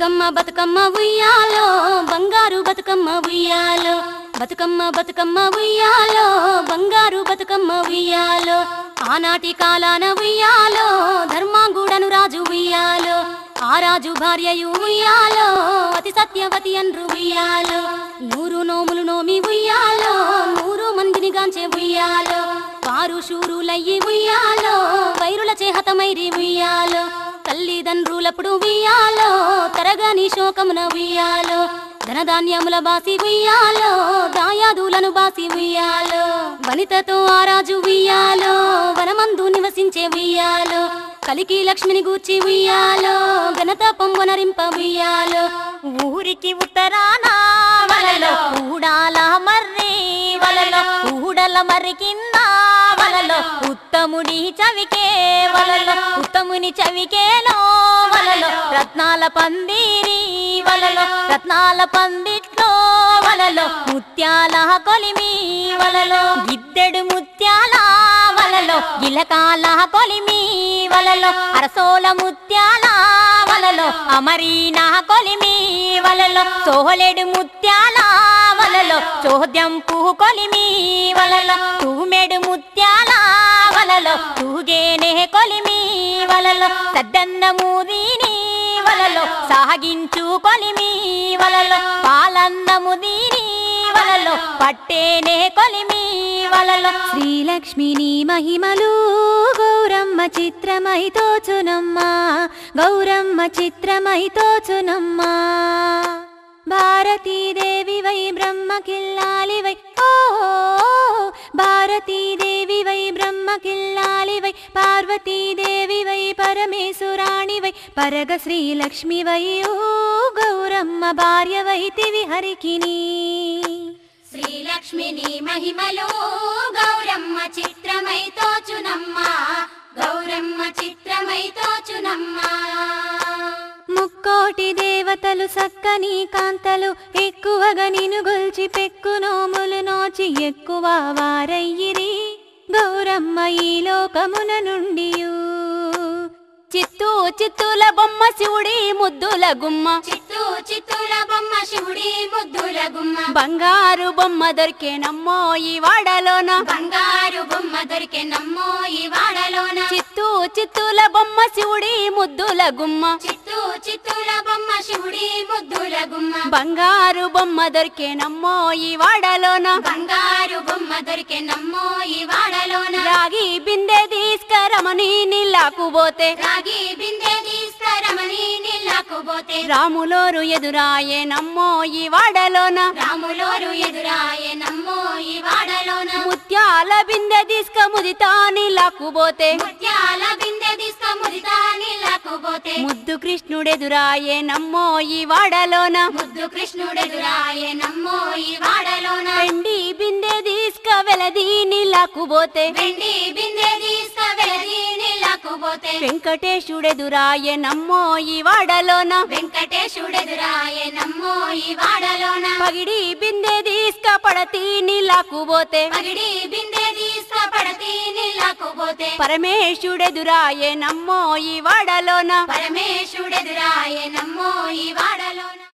బతుకమ్మ బతుకమ్మ ఉయ్యాలో బంగారు బతుకమ్మ ఉయ్యాలో బతుకమ్మ బతుకమ్మ ఉయ్యాలో బంగారు బతుకమ్మ ఉయ్యాలో ఆనాటి కాలాన ఉయ్యాలో ధర్మాంగుడను రాజు ఉయ్యాలో ఆ రాజు భార్యయు ఉయ్యాలో అతి సత్యవతి అన్రు ఉయ్యాలో నూరు నోములు నోమి ఉయ్యాలో నూరు మందిని గాంచే ఉయ్యాలో వారు శూరులయ్యి ఉయ్యాలో వైరుల చేహతమైరి ఉయ్యాలో తల్లిదండ్రులప్పుడు ఉయ్యాలో తరగని శోకమున ఉయ్యాలో ధనధాన్యముల బాసి ఉయ్యాలో దాయాదులను బాసి ఉయ్యాలో వనితతో ఆరాజు ఉయ్యాలో వనమందు నివసించే ఉయ్యాలో కలికి లక్ష్మిని గూర్చి ఉయ్యాలో ఘనత పొంగునరింప ఉయ్యాలో ఊరికి ఉత్తరాన వలలో ఊడాల మర్రి వలలో ఊడల మర్రి కింద వలలో ఉత్తముడి చవికే వలలో ఉత్తముని చవికేలో వలలో రత్నాల పందిరి వలలో రత్నాల పందిట్లో వలలో ముత్యాల కొలిమి వలలో గిద్దెడు ముత్యాల వలలో గిలకాల కొలిమి వలలో అరసోల ముత్యాల వలలో అమరీనా కొలిమి వలలో సోహలేడు ముత్యాల వలలో చోద్యం పువ్వు కొలిమి వలలో తూమెడు ముత్యాల వలలో తూగేనే కొలిమి వలలో సద్దన్న మూదీని వలలో సాగించు కొలిమి వలలో పాలన్నము దీని వలలో పట్టేనే కొలిమి వలలో శ్రీలక్ష్మిని మహిమలు గౌరమ్మ చిత్రమై తోచునమ్మా గౌరమ్మ చిత్రమై తోచునమ్మా భారతీదేవి వై బ్రహ్మ కిల్లాలి వై ఓ భారతీదేవి వై బ్రహ్మ కిల్లాలి వై పార్వతీదేవి వై పరమేశ్వరాణి వై పరగ శ్రీలక్ష్మి వై ఓ గౌరమ్మ భార్య వైతివి హరికిని శ్రీలక్ష్మిని మహిమలు గౌరమ్మ చిత్రమై తోచునమ్మా గౌరమ్మ చిత్రమై తోచునమ్మా ముక్కోటి దేవతలు సక్కని కాంతలు ఎక్కువగా నిను గొల్చి పెక్కు నోములు నోచి ఎక్కువ వారయ్యిరి గౌరమ్మ ఈ లోకమున నుండియు చిత్తూ చిత్తుల బొమ్మ శివుడి ముద్దుల గుమ్మ చిత్తూ చిత్తూల బొమ్మ శివుడి ముద్దుల గుమ్మ బంగారు బొమ్మ దొరికేనమ్మో ఈ వాడలోన బంగారు బొమ్మ దొరికే నమ్మో ఈ వాడలోన చిత్తూ చిత్తుల బొమ్మ శివుడి ముద్దుల గుమ్మ చిత్తూ చిత్తూల బొమ్మ శివుడి ముద్దుల గుమ్మ బంగారు బొమ్మ దొరికేనమ్మో ఈ వాడలోన బంగారు బొమ్మ దొరికే నమ్మో ఈ వాడలోన రాగి బిందె తీసుకరమని నీళ్ళకు పోతే రాగి బిందె తీసుకరమని నీళ్ళకు పోతే రాములోరు ఎదురాయే నమ్మో ఈ వాడలోన రాములోరు ఎదురాయే నమ్మో ఈ వాడలోన ముత్యాల బిందె తీసుక ముదితా నీళ్ళకు పోతే ముత్యాల బిందె తీసుక ముదితా నీళ్ళకు పోతే ముద్దు కృష్ణుడెదురాయే నమ్మో ఈ వాడలోన ముద్దు కృష్ణుడెదురాయే నమ్మో ఈ వాడలోన వెండి బిందె తీసుక వెలది నీళ్ళకు పోతే వెండి బిందె తీసుక వెలది నీళ్ళకు పోతే వెంకటేశుడెదురాయే నమ్మో ఈ వాడలోన వెంకటేశుడెదురాయే నమ్మో ఈ వాడలోన పగిడి బిందె తీసుక పడతి నీళ్ళకు పోతే పగిడి బిందె తీసుక పడతి నీళ్ళకు పోతే పరమేశుడెదురాయే నమ్మో ఈ వాడలోన పరమేశుడెదురాయే నమ్మో ఈ వాడలోన